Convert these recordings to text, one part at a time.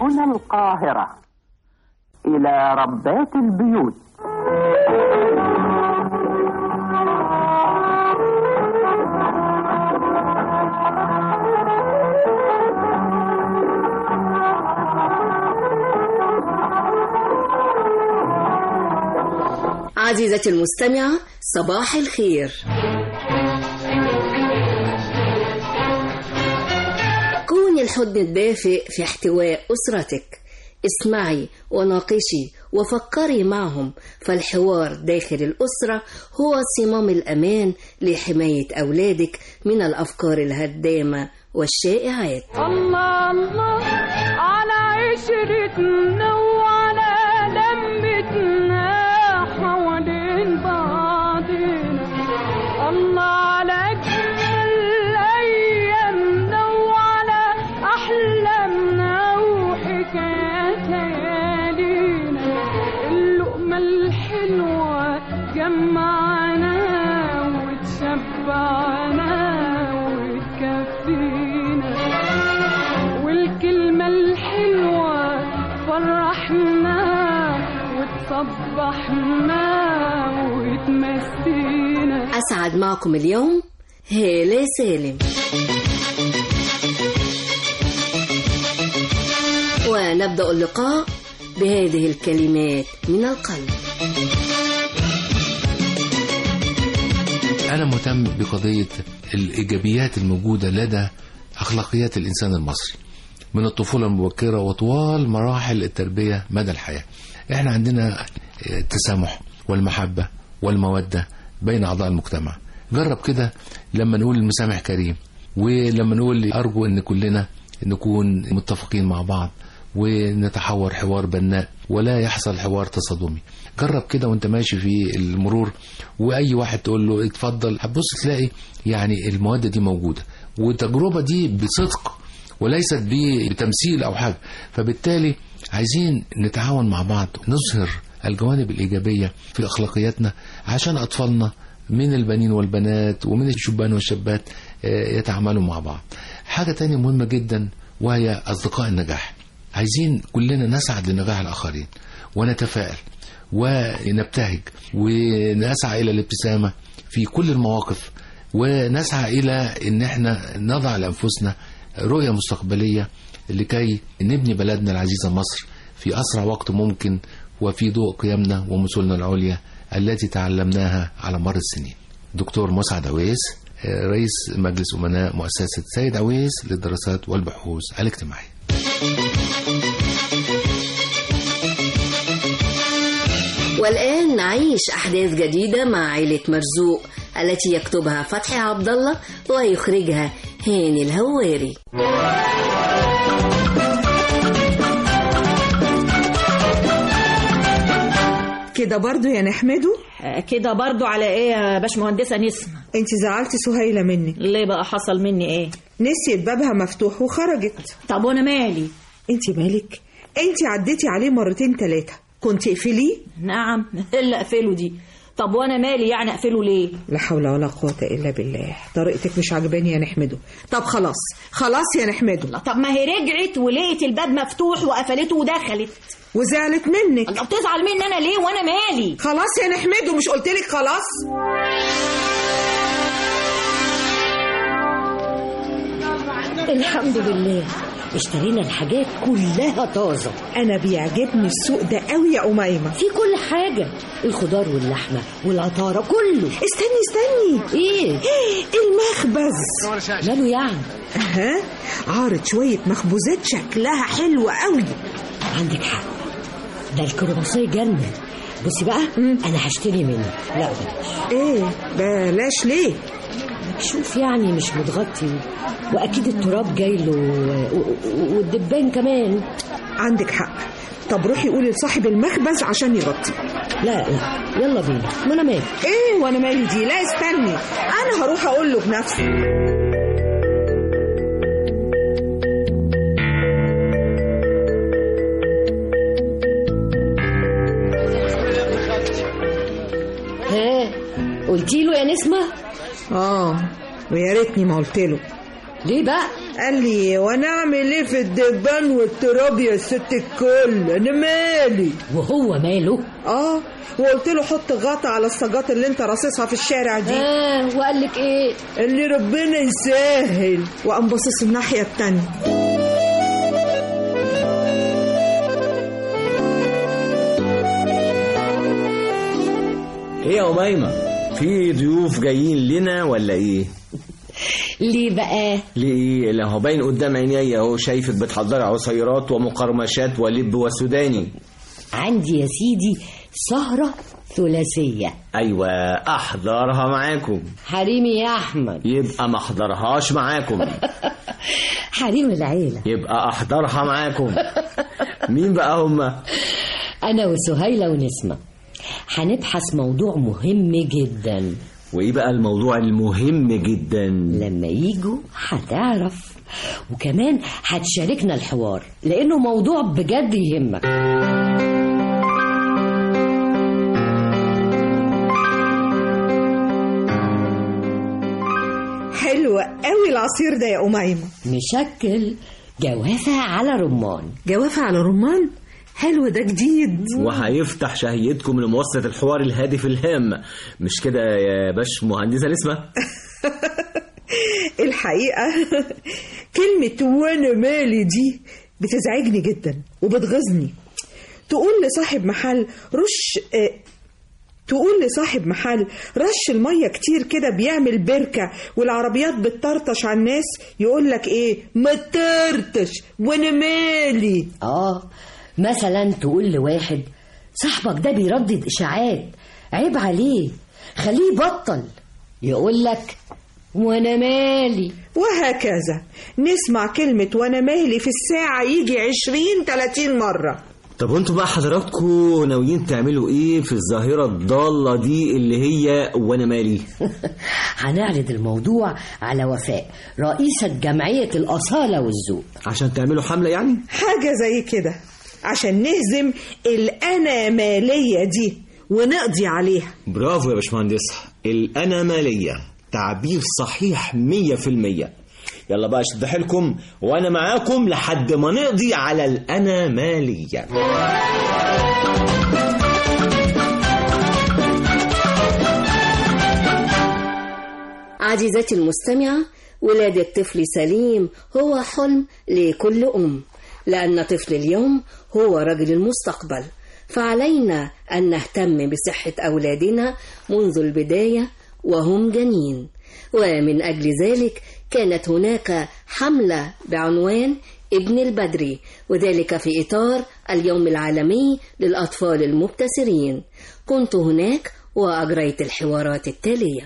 هنا القاهرة إلى ربات البيوت عزيزتي المستمعة صباح الخير كوني الحضن الدافئ في احتواء أسرتك اسمعي وناقشي وفكري معهم فالحوار داخل الأسرة هو صمام الأمان لحماية أولادك من الأفكار الهدامة والشائعات الله الله على عشرتنا وعلى لمتنا حوالين بعضنا الله على أجمل أيامنا وعلى أحلامنا وحكايات ليالينا اللقمة الحلوة جمعنا وتشبعنا وتكفينا والكلمة الحلوة فرحنا وتصبحنا وتمسينا أسعد معكم اليوم هالة سالم ونبدأ اللقاء بهذه الكلمات من القلب أنا مهتم بقضية الإيجابيات الموجودة لدى أخلاقيات الإنسان المصري من الطفولة المبكرة وطوال مراحل التربية مدى الحياة إحنا عندنا التسامح والمحبة والمودة بين أعضاء المجتمع جرب كده لما نقول المسامح كريم ولما نقول أرجو أن كلنا نكون متفقين مع بعض ونتحور حوار بناء ولا يحصل حوار تصادمي جرب كده وانت ماشي في المرور واي واحد تقول له اتفضل هتبص تلاقي يعني المواد دي موجوده والتجربه دي بصدق وليست بتمثيل او حاجه فبالتالي عايزين نتعاون مع بعض نظهر الجوانب الايجابيه في اخلاقياتنا عشان اطفالنا من البنين والبنات ومن الشبان والشابات يتعاملوا مع بعض حاجه تانية مهمه جدا وهي اصدقاء النجاح عايزين كلنا نسعد لنجاح الآخرين ونتفائل ونبتهج ونسعى إلى الابتسامة في كل المواقف ونسعى إلى أن احنا نضع لأنفسنا رؤية مستقبلية لكي نبني بلدنا العزيزة مصر في أسرع وقت ممكن وفي ضوء قيمنا ومثلنا العليا التي تعلمناها على مر السنين دكتور مسعد عويس رئيس مجلس أمناء مؤسسة سيد عويس للدراسات والبحوث الاجتماعية والآن نعيش أحداث جديدة مع عائلة مرزوق التي يكتبها فتحي عبد الله ويخرجها هاني الهواري كده برضو يا نحمده كده برضو على ايه يا باشمهندسه نسمه انت زعلتي سهيلة منك ليه بقى حصل مني ايه نسيت بابها مفتوح وخرجت طب وانا مالي انت مالك انت عديتي عليه مرتين ثلاثة كنت اقفليه نعم الا اقفله دي طب وانا مالي يعني اقفله ليه لا حول ولا قوة الا بالله طريقتك مش عجباني يا نحمده طب خلاص خلاص يا نحمده لا طب ما هي رجعت ولقيت الباب مفتوح وقفلته ودخلت وزعلت منك طب بتزعل مني انا ليه وانا مالي خلاص يا نحمده مش قلت لك خلاص الحمد لله اشترينا الحاجات كلها طازة انا بيعجبني السوق ده قوي يا أميمة في كل حاجة الخضار واللحمة والعطارة كله استني استني ايه المخبز ماله يعني اها عارض شوية مخبوزات شكلها حلو قوي عندك حق ده الكرواسيه جنة بصي بقى انا هشتري منه لا بلاش ايه بلاش ليه شوف يعني مش متغطي واكيد التراب جاي له و- و- والدبان كمان عندك حق طب روحي قولي لصاحب المخبز عشان يغطي لا لا يلا بينا ما انا مالي ايه وانا مالي دي لا استني انا هروح اقول له بنفسي ها قلتي له يا نسمة اه ويا ريتني ما قلت له ليه بقى قال لي وانا اعمل ايه في الدبان والتراب يا ست الكل انا مالي وهو ماله اه وقلت له حط غطا على السجات اللي انت راصصها في الشارع دي اه وقال لك ايه اللي ربنا يسهل وقام باصص الناحيه التانيه ايه يا أميمة في ضيوف جايين لنا ولا ايه ليه بقى ليه اللي هو باين قدام عيني اهو شايفك بتحضري عصيرات ومقرمشات ولب وسوداني عندي يا سيدي سهرة ثلاثية ايوه احضرها معاكم حريمي يا أحمد يبقى ما احضرهاش معاكم حريم العيلة يبقى احضرها معاكم مين بقى هما أنا وسهيلة ونسمة هنبحث موضوع مهم جدا وايه بقى الموضوع المهم جدا لما يجوا هتعرف وكمان هتشاركنا الحوار لأنه موضوع بجد يهمك حلو قوي العصير ده يا أميمة مشكل جوافة على رمان جوافة على رمان حلو ده جديد وهيفتح شهيتكم لمواصلة الحوار الهادف الهام مش كده يا باش مهندسة نسمة الحقيقة كلمة وانا مالي دي بتزعجني جدا وبتغيظني تقول لصاحب محل رش آه، تقول لصاحب محل رش المية كتير كده بيعمل بركة والعربيات بتطرطش على الناس يقول لك ايه ما ترتش وانا مالي آه مثلا تقول لواحد صاحبك ده بيردد إشاعات عيب عليه خليه يبطل يقول لك وانا مالي وهكذا نسمع كلمة وانا مالي في الساعة يجي عشرين تلاتين مرة طب وانتوا بقى حضراتكم ناويين تعملوا ايه في الظاهرة الضالة دي اللي هي وانا مالي هنعرض الموضوع على وفاء رئيسة جمعية الأصالة والذوق عشان تعملوا حملة يعني حاجة زي كده عشان نهزم الأنا مالية دي ونقضي عليها برافو يا باشمهندس الأنا مالية تعبير صحيح مية في المية يلا بقى شد حيلكم وأنا معاكم لحد ما نقضي على الأنا مالية عزيزتي المستمعة ولادة طفل سليم هو حلم لكل أم لأن طفل اليوم هو رجل المستقبل فعلينا أن نهتم بصحة أولادنا منذ البداية وهم جنين ومن أجل ذلك كانت هناك حملة بعنوان ابن البدري وذلك في إطار اليوم العالمي للأطفال المبتسرين كنت هناك وأجريت الحوارات التالية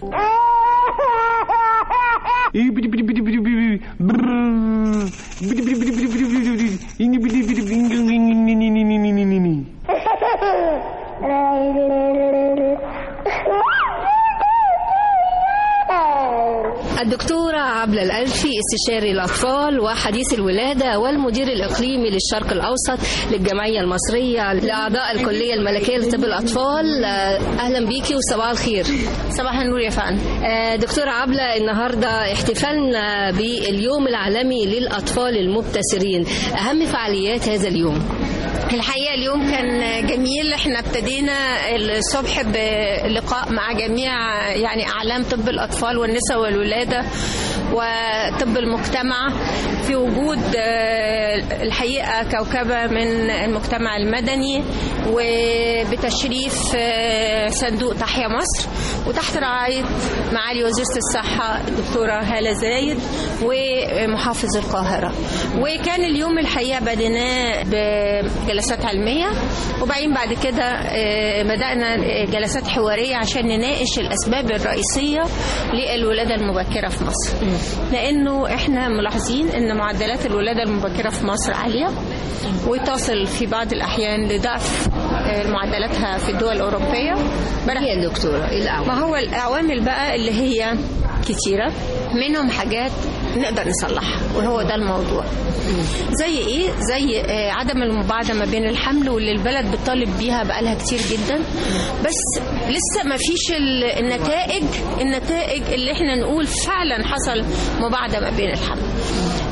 الدكتورة عبلة الألفي استشاري الأطفال وحديث الولادة والمدير الإقليمي للشرق الأوسط للجمعية المصرية لأعضاء الكلية الملكية لطب الأطفال آه، أهلا بيكي وصباح الخير صباح النور يا فندم آه، دكتورة عبلة النهاردة احتفالنا باليوم العالمي للأطفال المبتسرين أهم فعاليات هذا اليوم الحقيقه اليوم كان جميل احنا ابتدينا الصبح بلقاء مع جميع يعني اعلام طب الاطفال والنساء والولاده وطب المجتمع في وجود آه، الحقيقه كوكبه من المجتمع المدني وبتشريف آه، صندوق تحيا مصر وتحت رعايه معالي وزيره الصحه الدكتوره هاله زايد ومحافظ القاهره وكان اليوم الحقيقه بديناه بجلسات علميه وبعدين بعد كده آه، بدانا جلسات حواريه عشان نناقش الاسباب الرئيسيه للولاده المبكره في مصر لانه احنا ملاحظين ان معدلات الولاده المبكره في مصر عاليه وتصل في بعض الاحيان لضعف آه، معدلاتها في الدول الاوروبيه يا دكتورة إيه الأعوام؟ ما هو العوامل بقى اللي هي كتيرة منهم حاجات نقدر نصلحها وهو ده الموضوع زي ايه زي آه، عدم المباعدة ما بين الحمل واللي البلد بتطالب بيها بقالها كتير جدا بس لسه ما فيش ال- النتائج النتائج اللي احنا نقول فعلا حصل مباعدة ما بين الحمل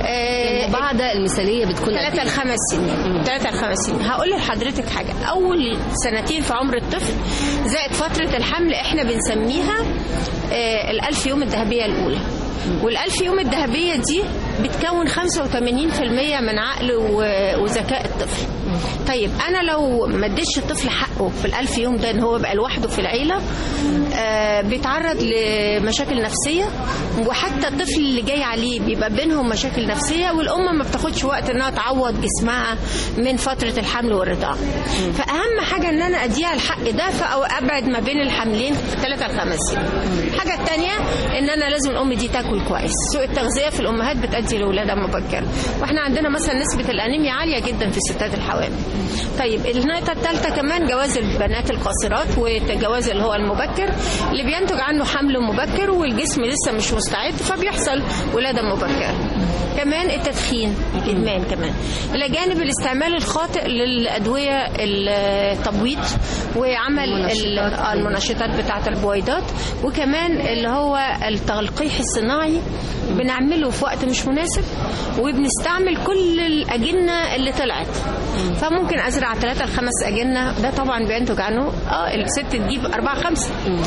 آه، بعد المثالية بتكون قد ثلاثة إيه؟ لخمس سنين ثلاثة لخمس سنين هقول لحضرتك حاجة أول سنتين في عمر الطفل زائد فترة الحمل احنا بنسميها آه، الألف يوم الذهبية الأولى والألف يوم الذهبية دي بتكون 85% من عقل و- وذكاء الطفل طيب أنا لو ما اديتش الطفل حقه في الألف يوم ده إن هو بقى لوحده في العيلة آه، بيتعرض لمشاكل نفسية وحتى الطفل اللي جاي عليه بيبقى بينهم مشاكل نفسية والأم ما بتاخدش وقت إنها تعوض جسمها من فترة الحمل والرضاعة فأهم حاجة إن أنا أديها الحق ده أو أبعد ما بين الحملين في ثلاثة لخمس سنين الحاجة التانية إن أنا لازم الأم دي تاكل كويس سوء التغذية في الأمهات بتأدي لولادها مبكرة وإحنا عندنا مثلا نسبة الأنيميا عالية جدا في ستات الحوامل طيب النقطة الثالثة كمان جواز البنات القاصرات والجواز اللي هو المبكر اللي بينتج عنه حمل مبكر والجسم لسه مش مستعد فبيحصل ولادة مبكرة كمان التدخين الإدمان كمان إلى جانب الاستعمال الخاطئ للأدوية التبويض وعمل ال- آه، المنشطات بتاعة البويضات وكمان اللي هو التلقيح الصناعي بنعمله في وقت مش مناسب وبنستعمل كل الأجنة اللي طلعت فممكن أزرع ثلاثة لخمس أجنة ده طبعا بينتج عنه اه الست تجيب أربعة خمسة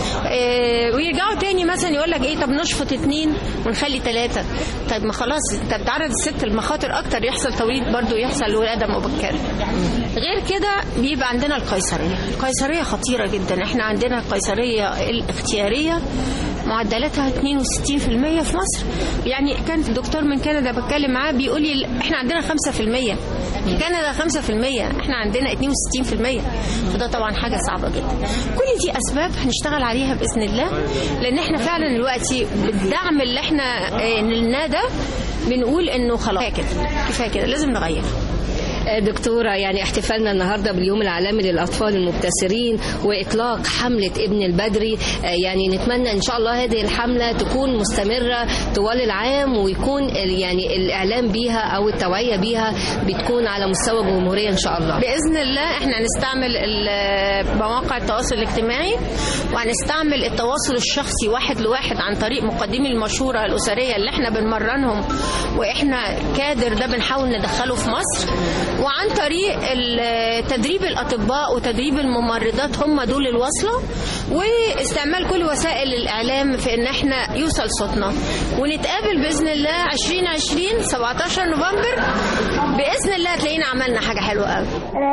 آه ويرجعوا تاني مثلا يقول لك ايه طب نشفط اتنين ونخلي ثلاثة طيب ما خلاص انت بتعرض الست لمخاطر أكتر يحصل توليد برضو يحصل ولادة مبكرة غير كده بيبقى عندنا القيصرية القيصرية خطيرة جدا احنا عندنا القيصرية الاختيارية معدلاتها 62% في مصر يعني كان الدكتور من كندا بتكلم معاه بيقول لي احنا عندنا 5% في كندا 5% احنا عندنا 62% فده طبعا حاجه صعبه جدا كل دي اسباب هنشتغل عليها باذن الله لان احنا فعلا دلوقتي بالدعم اللي احنا آه، نلناه ده بنقول انه خلاص كفايه كده كفايه كده لازم نغير آه، دكتورة يعني احتفالنا النهاردة باليوم العالمي للأطفال المبتسرين وإطلاق حملة ابن البدري آه، يعني نتمنى إن شاء الله هذه الحملة تكون مستمرة طوال العام ويكون ال- يعني الإعلام بيها أو التوعية بيها بتكون على مستوى الجمهورية إن شاء الله باذن الله احنا هنستعمل ال- مواقع التواصل الاجتماعي وهنستعمل التواصل الشخصي واحد لواحد عن طريق مقدمي المشوره الاسريه اللي احنا بنمرنهم واحنا كادر ده بنحاول ندخله في مصر وعن طريق ال- تدريب الاطباء وتدريب الممرضات هم دول الوصله واستعمال كل وسائل الاعلام في ان احنا يوصل صوتنا ونتقابل باذن الله 2020 17 نوفمبر باذن الله هتلاقينا عملنا حاجه حلوه قوي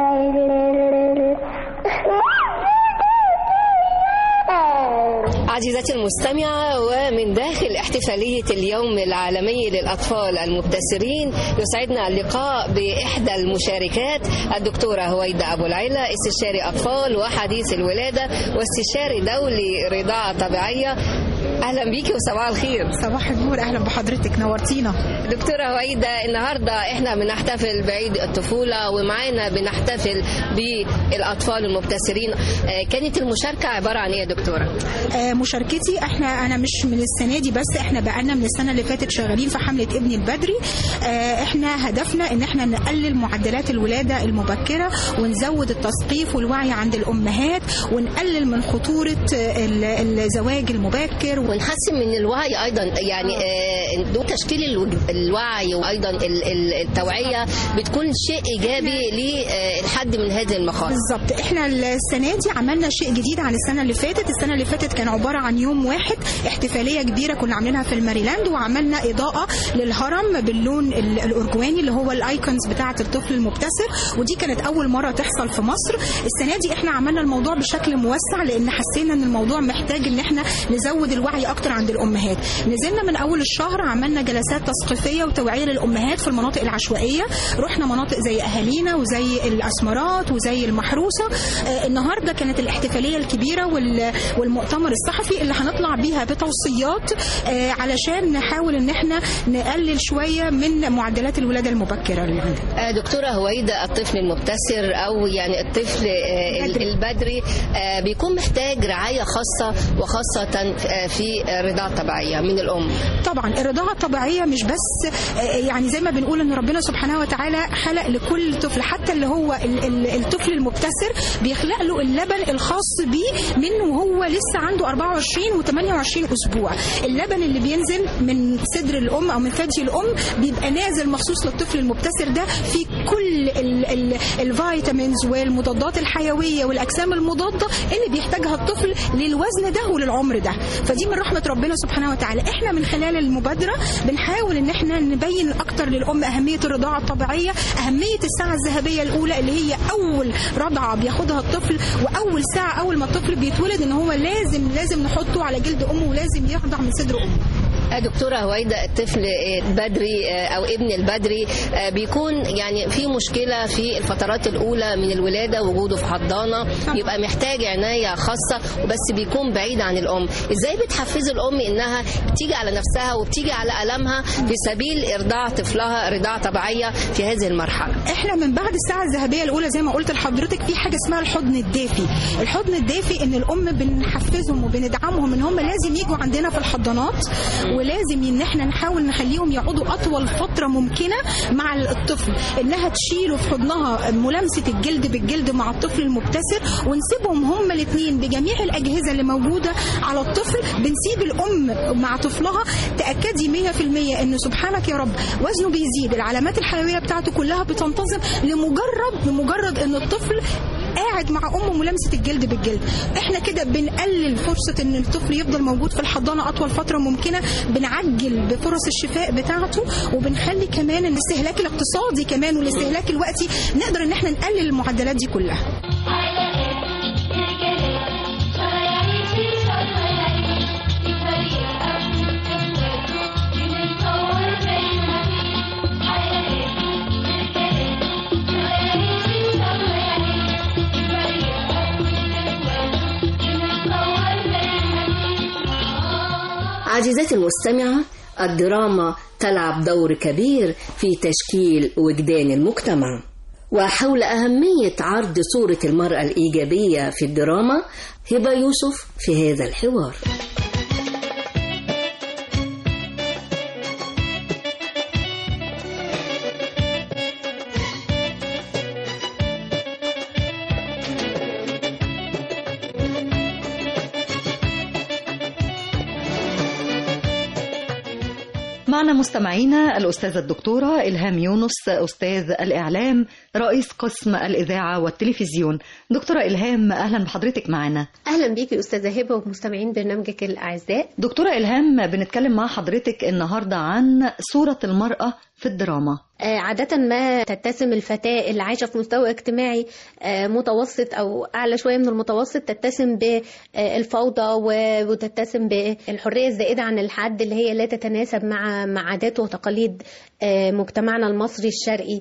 عزيزتي المستمعة ومن داخل احتفالية اليوم العالمي للأطفال المبتسرين يسعدنا اللقاء بإحدى المشاركات الدكتورة هويدا أبو العلا استشاري أطفال وحديث الولادة واستشاري دولي رضاعة طبيعية أهلا بيكي وصباح الخير صباح النور اهلا بحضرتك نورتينا دكتورة هويدا النهاردة احنا بنحتفل بعيد الطفولة ومعانا بنحتفل بالأطفال المبتسرين آه، كانت المشاركة عبارة عن ايه يا دكتورة؟ آه، مشاركتي احنا انا مش من السنه دي بس احنا بقالنا من السنه اللي فاتت شغالين في حمله ابني البدري آه، احنا هدفنا ان احنا نقلل معدلات الولاده المبكره ونزود التثقيف والوعي عند الامهات ونقلل من خطوره آه، ال- الزواج المبكر ونحسن من الوعي ايضا يعني آه، دون تشكيل الوج- الوعي وايضا ال- ال- التوعيه بتكون شيء ايجابي للحد من هذه المخاطر بالظبط احنا السنه دي عملنا شيء جديد عن السنه اللي فاتت السنه اللي فاتت كان عباره عن يوم واحد احتفاليه كبيره كنا عاملينها في الماريلاند وعملنا اضاءه للهرم باللون ال- الارجواني اللي هو الايكونز بتاعه الطفل المبتسر ودي كانت اول مره تحصل في مصر السنه دي احنا عملنا الموضوع بشكل موسع لان حسينا ان الموضوع محتاج ان احنا نزود الوعي اكتر عند الامهات نزلنا من اول الشهر عملنا جلسات تثقيفيه وتوعيه للامهات في المناطق العشوائيه رحنا مناطق زي اهالينا وزي الاسمرات وزي المحروسه آه، النهارده كانت الاحتفاليه الكبيره وال- والمؤتمر الصحفي اللي هنطلع بيها بتوصيات آه، علشان نحاول ان احنا نقلل شويه من معدلات الولاده المبكره اللي عندنا آه، دكتورة هويدا الطفل المبتسر أو يعني الطفل آه، ال- البدري آه، بيكون محتاج رعاية خاصة وخاصة آه، في في الرضاعة الطبيعية من الأم طبعا الرضاعة الطبيعية مش بس آه، يعني زي ما بنقول ان ربنا سبحانه وتعالى خلق لكل طفل حتى اللي هو ال- ال- الطفل المبتسر بيخلق له اللبن الخاص بيه من وهو لسه عنده 24 و28 اسبوع اللبن اللي بينزل من صدر الام او من ثدي الام بيبقى نازل مخصوص للطفل المبتسر ده في كل ال- ال- الفيتامينز والمضادات الحيويه والاجسام المضاده اللي بيحتاجها الطفل للوزن ده وللعمر ده فدي من رحمه ربنا سبحانه وتعالى احنا من خلال المبادره بنحاول ان احنا نبين اكتر للام اهميه الرضاعه الطبيعيه اهميه الساعه الذهبيه الاولى اللي هي اول رضعه بياخدها الطفل واول ساعه اول ما الطفل بيتولد ان هو لازم لازم نحطه على جلد امه ولازم يرضع من صدر امه آه، دكتورة هويدا الطفل آه، البدري آه، أو ابن البدري آه، بيكون يعني في مشكلة في الفترات الأولى من الولادة وجوده في حضانة يبقى محتاج عناية خاصة وبس بيكون بعيد عن الأم إزاي بتحفزي الأم إنها بتيجي على نفسها وبتيجي على ألمها في سبيل إرضاع طفلها رضاعة طبيعية في هذه المرحلة احنا من بعد الساعه الذهبيه الاولى زي ما قلت لحضرتك في حاجه اسمها الحضن الدافي الحضن الدافي ان الام بنحفزهم وبندعمهم ان هم لازم يجوا عندنا في الحضانات ولازم ان احنا نحاول نخليهم يقعدوا اطول فتره ممكنه مع الطفل انها تشيله في حضنها ملامسه الجلد بالجلد مع الطفل المبتسر ونسيبهم هما الاثنين بجميع الاجهزه اللي موجوده على الطفل بنسيب الام مع طفلها تاكدي 100% ان سبحانك يا رب وزنه بيزيد العلامات الحيويه بتاعته كلها بتنتظم لمجرد لمجرد ان الطفل قاعد مع امه ملامسه الجلد بالجلد احنا كده بنقلل فرصه ان الطفل يفضل موجود في الحضانه اطول فتره ممكنه بنعجل بفرص الشفاء بتاعته وبنخلي كمان الاستهلاك الاقتصادي كمان والاستهلاك الوقتي نقدر ان احنا نقلل المعدلات دي كلها عزيزتي المستمعة الدراما تلعب دور كبير في تشكيل وجدان المجتمع وحول أهمية عرض صورة المرأة الإيجابية في الدراما هبة يوسف في هذا الحوار معنا مستمعينا الأستاذة الدكتورة إلهام يونس أستاذ الإعلام رئيس قسم الإذاعة والتلفزيون دكتورة إلهام أهلا بحضرتك معنا اهلا بيكي استاذه هبه ومستمعين برنامجك الاعزاء دكتورة إلهام بنتكلم مع حضرتك النهاردة عن صورة المرأة في الدراما آه، عادة ما تتسم الفتاة اللي عايشة في مستوى اجتماعي آه، متوسط أو أعلى شوية من المتوسط تتسم بالفوضى و- وتتسم بالحرية الزائدة عن الحد اللي هي لا تتناسب مع مع عادات وتقاليد آه، مجتمعنا المصري الشرقي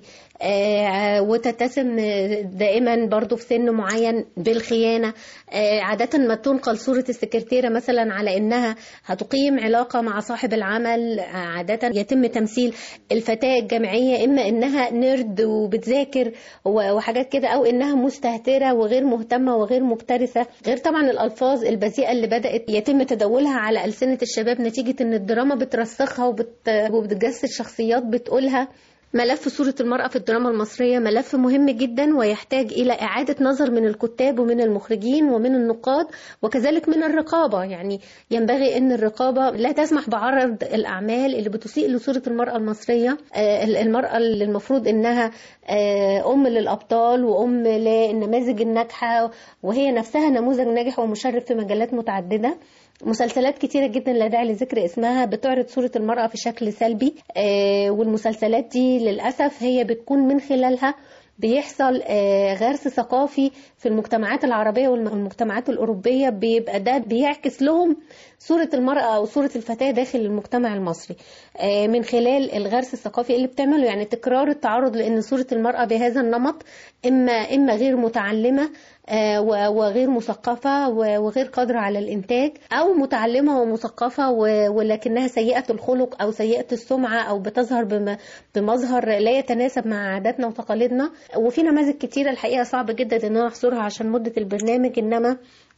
آه، وتتسم دائما برضو في سن معين بالخيانة آه، عادة ما تنقل صورة السكرتيرة مثلا على إنها هتقيم علاقة مع صاحب العمل آه، عادة يتم تمثيل الفتاة الجامعية إما إنها نرد وبتذاكر و- وحاجات كده أو إنها مستهترة وغير مهتمة وغير مكترثة غير طبعا الألفاظ البذيئة اللي بدأت يتم تداولها على ألسنة الشباب نتيجة إن الدراما بترسخها وبت... وبتجسد شخصيات بتقولها ملف صورة المرأة في الدراما المصرية ملف مهم جدا ويحتاج إلى إعادة نظر من الكتاب ومن المخرجين ومن النقاد وكذلك من الرقابة يعني ينبغي أن الرقابة لا تسمح بعرض الأعمال اللي بتسيء لصورة المرأة المصرية آه، المرأة اللي المفروض أنها آه، أم للأبطال وأم للنماذج الناجحة وهي نفسها نموذج ناجح ومشرف في مجالات متعددة مسلسلات كتيرة جدا لا داعي لذكر اسمها بتعرض صورة المرأة في شكل سلبي آه، والمسلسلات دي للأسف هي بتكون من خلالها بيحصل آه، غرس ثقافي في المجتمعات العربية والمجتمعات الأوروبية بيبقى ده بيعكس لهم صورة المرأة أو صورة الفتاة داخل المجتمع المصري آه، من خلال الغرس الثقافي اللي بتعمله يعني تكرار التعرض لأن صورة المرأة بهذا النمط إما إما غير متعلمة آه، و- وغير مثقفة و- وغير قادرة على الإنتاج أو متعلمة ومثقفة و- ولكنها سيئة الخلق أو سيئة السمعة أو بتظهر بم- بمظهر لا يتناسب مع عاداتنا وتقاليدنا وفي نماذج كتيرة الحقيقة صعب جدا إن أنا أحصرها عشان مدة البرنامج إنما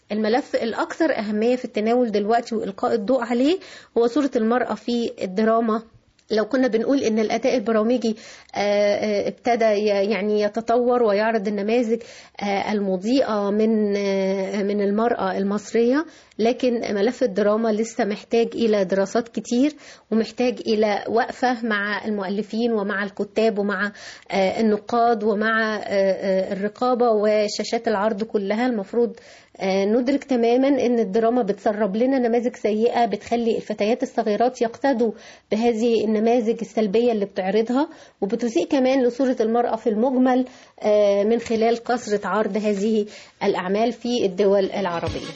الملف الأكثر أهمية في التناول دلوقتي وإلقاء الضوء عليه هو صورة المرأة في الدراما لو كنا بنقول ان الاداء البرامجي آه، آه، ابتدى ي- يعني يتطور ويعرض النماذج آه، المضيئه من آه، من المراه المصريه لكن ملف الدراما لسه محتاج الى دراسات كتير ومحتاج الى وقفه مع المؤلفين ومع الكتاب ومع آه، النقاد ومع آه، آه، الرقابه وشاشات العرض كلها المفروض آه، ندرك تماما ان الدراما بتسرب لنا نماذج سيئه بتخلي الفتيات الصغيرات يقتدوا بهذه النماذج السلبيه اللي بتعرضها وبتسيء كمان لصوره المراه في المجمل آه، من خلال كثره عرض هذه الاعمال في الدول العربيه.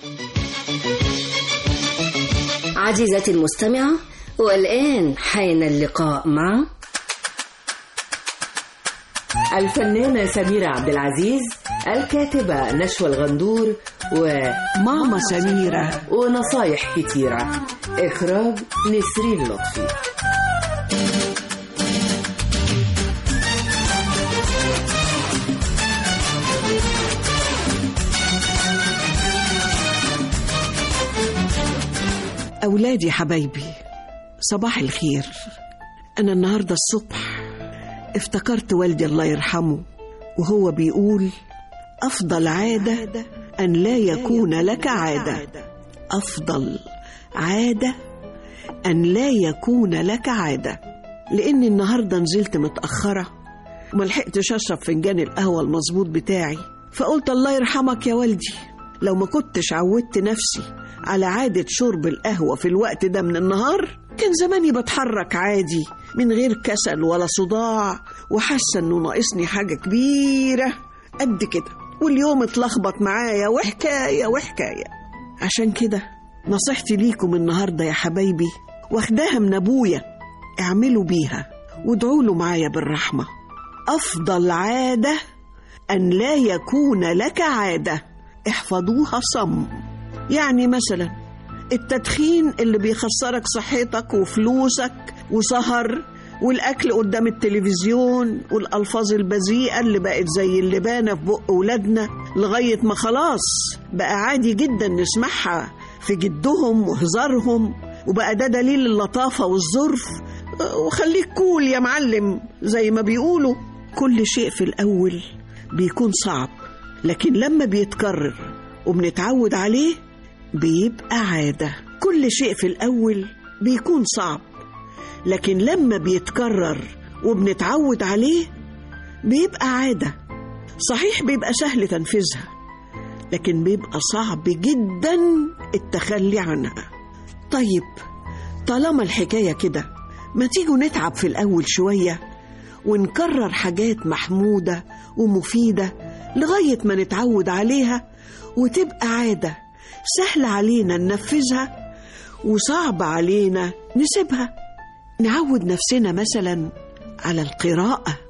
عزيزتي المستمعة والآن حان اللقاء مع الفنانة سميرة عبد العزيز الكاتبة نشوى الغندور وماما سميرة ونصايح كتيرة إخراج نسرين لطفي أولادي حبايبي صباح الخير أنا النهاردة الصبح افتكرت والدي الله يرحمه وهو بيقول أفضل عادة أن لا يكون لك عادة أفضل عادة أن لا يكون لك عادة لأني النهاردة نزلت متأخرة وملحقتش أشرب فنجان القهوة المظبوط بتاعي فقلت الله يرحمك يا والدي لو ما كنتش عودت نفسي على عادة شرب القهوة في الوقت ده من النهار كان زماني بتحرك عادي من غير كسل ولا صداع وحاسة انه ناقصني حاجة كبيرة قد كده واليوم اتلخبط معايا وحكاية وحكاية عشان كده نصيحتي ليكم النهاردة يا حبايبي واخداها من أبويا اعملوا بيها وادعوا له معايا بالرحمة أفضل عادة أن لا يكون لك عادة احفظوها صم يعني مثلا التدخين اللي بيخسرك صحتك وفلوسك وسهر والأكل قدام التلفزيون والألفاظ البذيئة اللي بقت زي اللبانة في بق ولادنا لغاية ما خلاص بقى عادي جدا نسمعها في جدهم وهزارهم وبقى ده دليل اللطافة والظرف وخليك كول يا معلم زي ما بيقولوا كل شيء في الأول بيكون صعب لكن لما بيتكرر وبنتعود عليه بيبقى عادة كل شيء في الأول بيكون صعب لكن لما بيتكرر وبنتعود عليه بيبقى عادة صحيح بيبقى سهل تنفيذها لكن بيبقى صعب جدا التخلي عنها طيب طالما الحكاية كده ما تيجوا نتعب في الأول شوية ونكرر حاجات محمودة ومفيدة لغاية ما نتعود عليها وتبقى عادة سهل علينا ننفذها وصعب علينا نسيبها نعود نفسنا مثلا على القراءة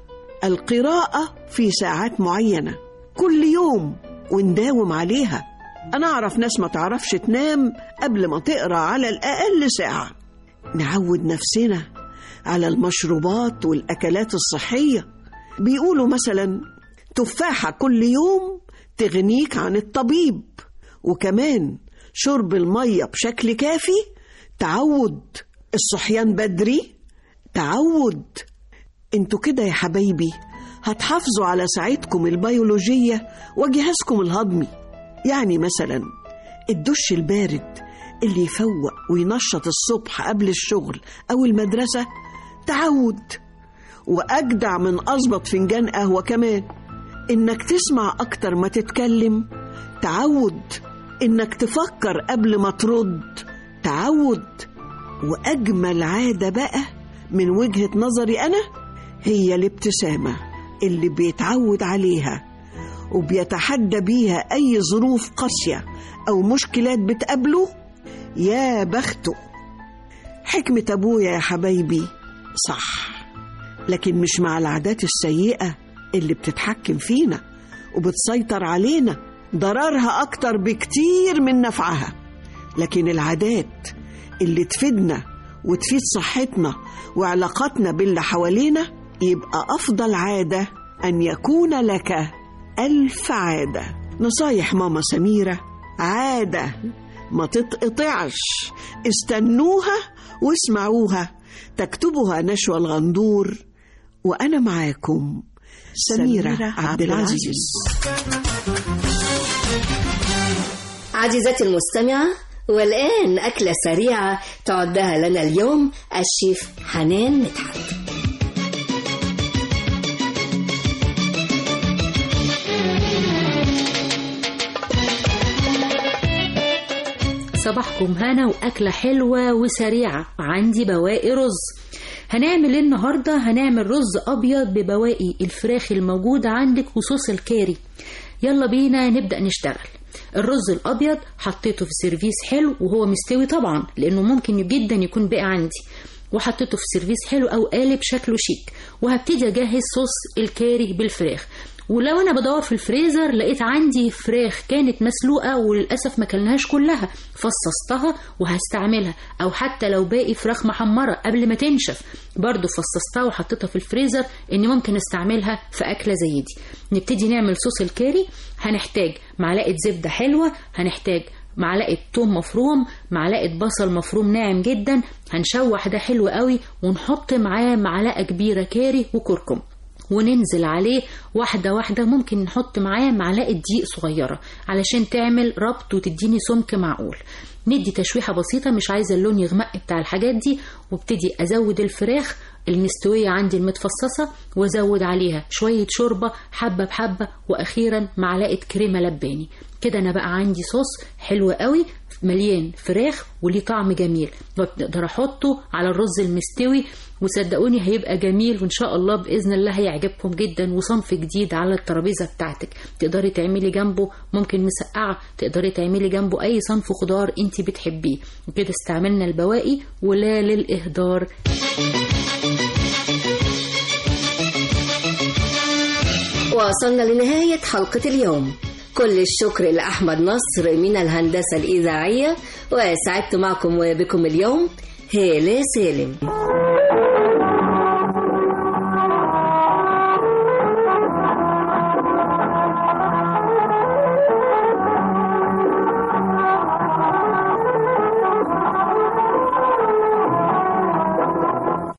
القراءة في ساعات معينة كل يوم ونداوم عليها أنا أعرف ناس ما تعرفش تنام قبل ما تقرأ على الأقل ساعة نعود نفسنا على المشروبات والأكلات الصحية بيقولوا مثلا تفاحة كل يوم تغنيك عن الطبيب وكمان شرب المية بشكل كافي تعود الصحيان بدري تعود انتوا كده يا حبايبي هتحافظوا على ساعتكم البيولوجية وجهازكم الهضمي يعني مثلا الدش البارد اللي يفوق وينشط الصبح قبل الشغل أو المدرسة تعود وأجدع من أظبط فنجان قهوة كمان إنك تسمع أكتر ما تتكلم تعود إنك تفكر قبل ما ترد تعود وأجمل عادة بقى من وجهة نظري أنا هي الابتسامة اللي بيتعود عليها وبيتحدى بيها أي ظروف قاسية أو مشكلات بتقابله يا بخته حكمة أبويا يا حبايبي صح لكن مش مع العادات السيئة اللي بتتحكم فينا وبتسيطر علينا ضررها أكتر بكتير من نفعها لكن العادات اللي تفيدنا وتفيد صحتنا وعلاقاتنا باللي حوالينا يبقى أفضل عادة أن يكون لك ألف عادة نصايح ماما سميرة عادة ما تتقطعش استنوها واسمعوها تكتبها نشوى الغندور وأنا معاكم سميرة عبد العزيز عزيزتي المستمعة والآن أكلة سريعة تعدها لنا اليوم الشيف حنان مدحت صباحكم هنا وأكلة حلوة وسريعة عندي بواقي رز هنعمل إيه النهاردة هنعمل رز أبيض ببواقي الفراخ الموجودة عندك وصوص الكاري يلا بينا نبدأ نشتغل الرز الأبيض حطيته في سيرفيس حلو وهو مستوي طبعا لأنه ممكن جدا يكون باقي عندي وحطيته في سيرفيس حلو أو قالب شكله شيك وهبتدي أجهز صوص الكاري بالفراخ ولو انا بدور في الفريزر لقيت عندي فراخ كانت مسلوقه وللاسف ما كلناهاش كلها فصصتها وهستعملها او حتى لو باقي فراخ محمره قبل ما تنشف برضو فصصتها وحطيتها في الفريزر اني ممكن استعملها في اكله زي دي نبتدي نعمل صوص الكاري هنحتاج معلقه زبده حلوه هنحتاج معلقه توم مفروم معلقه بصل مفروم ناعم جدا هنشوح ده حلو قوي ونحط معاه معلقه كبيره كاري وكركم وننزل عليه واحدة واحدة ممكن نحط معاه معلقة دقيق صغيرة علشان تعمل ربط وتديني سمك معقول ندي تشويحة بسيطة مش عايزة اللون يغمق بتاع الحاجات دي وابتدي أزود الفراخ المستوية عندي المتفصصة وازود عليها شوية شوربة حبة بحبة وأخيرا معلقة كريمة لباني كده أنا بقى عندي صوص حلو قوي مليان فراخ وليه طعم جميل بقدر احطه على الرز المستوي وصدقوني هيبقى جميل وان شاء الله باذن الله هيعجبكم جدا وصنف جديد على الترابيزه بتاعتك تقدري تعملي جنبه ممكن مسقعه تقدري تعملي جنبه اي صنف خضار انت بتحبيه وكده استعملنا البواقي ولا للاهدار وصلنا لنهاية حلقة اليوم كل الشكر لأحمد نصر من الهندسة الإذاعية وسعدت معكم وبكم اليوم هالة سالم